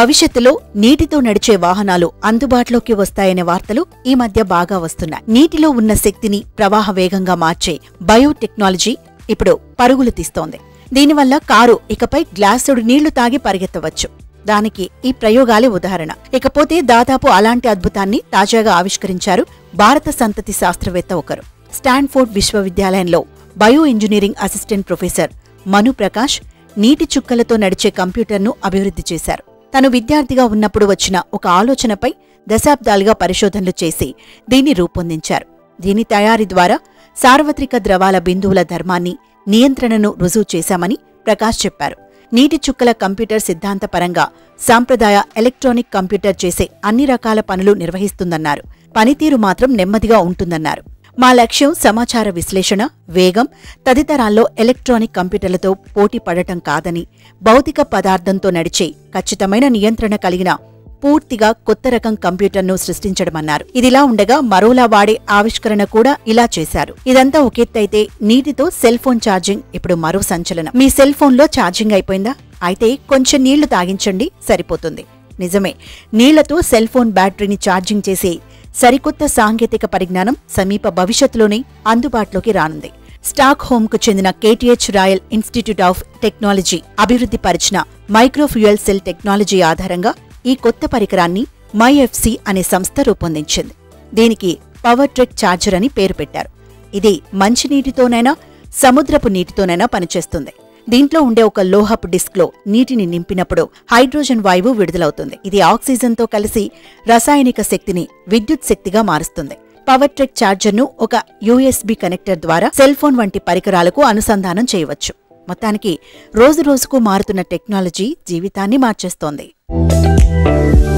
భవిష్యత్తులో నీటితో నడిచే వాహనాలు అందుబాటులోకి వస్తాయనే వార్తలు ఈ మధ్య బాగా వస్తున్నాయి నీటిలో ఉన్న శక్తిని ప్రవాహ వేగంగా మార్చే బయోటెక్నాలజీ ఇప్పుడు పరుగులు తీస్తోంది దీనివల్ల కారు ఇకపై గ్లాసుడు నీళ్లు తాగి పరిగెత్తవచ్చు దానికి ఈ ప్రయోగాలే ఉదాహరణ ఇకపోతే దాదాపు అలాంటి అద్భుతాన్ని తాజాగా ఆవిష్కరించారు భారత సంతతి శాస్త్రవేత్త ఒకరు స్టాన్ఫోర్డ్ విశ్వవిద్యాలయంలో bio engineering assistant professor Manu Prakash నీటి చుక్కలతో నడిచే కంప్యూటర్ను అభివృద్ధి చేశారు తను విద్యార్థిగా ఉన్నప్పుడు వచ్చిన ఒక ఆలోచనపై దశాబ్దాలుగా పరిశోధనలు చేసి దీన్ని రూపొందించారు దీని తయారీ ద్వారా సార్వత్రిక ద్రవాల బిందువుల ధర్మాన్ని నియంత్రణను రుజువు చేశామని ప్రకాష్ చెప్పారు నీటి చుక్కల కంప్యూటర్ సిద్ధాంతపరంగా సాంప్రదాయ ఎలక్ట్రానిక్ కంప్యూటర్ చేసే అన్ని రకాల పనులు నిర్వహిస్తుందన్నారు పనితీరు మాత్రం నెమ్మదిగా ఉంటుందన్నారు మా లక్ష్యం సమాచార విశ్లేషణ వేగం తదితరాల్లో ఎలక్ట్రానిక్ కంప్యూటర్లతో పోటీ పడటం కాదని భౌతిక పదార్థంతో నడిచే ఖచ్చితమైన నియంత్రణ కలిగిన పూర్తిగా కొత్త రకం కంప్యూటర్ను సృష్టించడమన్నారు ఇదిలా ఉండగా మరోలా వాడే ఆవిష్కరణ కూడా ఇలా చేశారు ఇదంతా ఒకెత్తైతే నీటితో సెల్ ఫోన్ ఛార్జింగ్ ఇప్పుడు మరో సంచలనం మీ సెల్ ఫోన్లో ఛార్జింగ్ అయిపోయిందా అయితే కొంచెం నీళ్లు తాగించండి సరిపోతుంది నిజమే నీళ్లతో సెల్ ఫోన్ బ్యాటరీని ఛార్జింగ్ చేసే సరికొత్త సాంకేతిక పరిజ్ఞానం సమీప భవిష్యత్తులోనే అందుబాటులోకి రానుంది స్టాక్ హోమ్ కు చెందిన KTH Royal Institute of Technology అభివృద్ధి పరిచిన మైక్రోఫ్యూయల్ సెల్ టెక్నాలజీ ఆధారంగా ఈ కొత్త పరికరాన్ని మైఎఫ్సి అనే సంస్థ రూపొందించింది దీనికి పవర్ ట్రెక్ ఛార్జర్ అని పేరు పెట్టారు ఇది మంచినీటితోనైనా సముద్రపు నీటితోనైనా పనిచేస్తుంది దీంట్లో ఉండే ఒక లోహపు డిస్క్లో నీటిని నింపినప్పుడు హైడ్రోజన్ వాయువు విడుదలవుతుంది ఇది ఆక్సిజన్తో కలిసి రసాయనిక శక్తిని విద్యుత్ శక్తిగా మారుస్తుంది పవర్ ట్రెక్ ఛార్జర్ను ఒక యూఎస్బి కనెక్టర్ ద్వారా సెల్ ఫోన్ వంటి పరికరాలకు అనుసంధానం చేయవచ్చు మొత్తానికి రోజురోజుకు మారుతున్న టెక్నాలజీ జీవితాన్ని మార్చేస్తోంది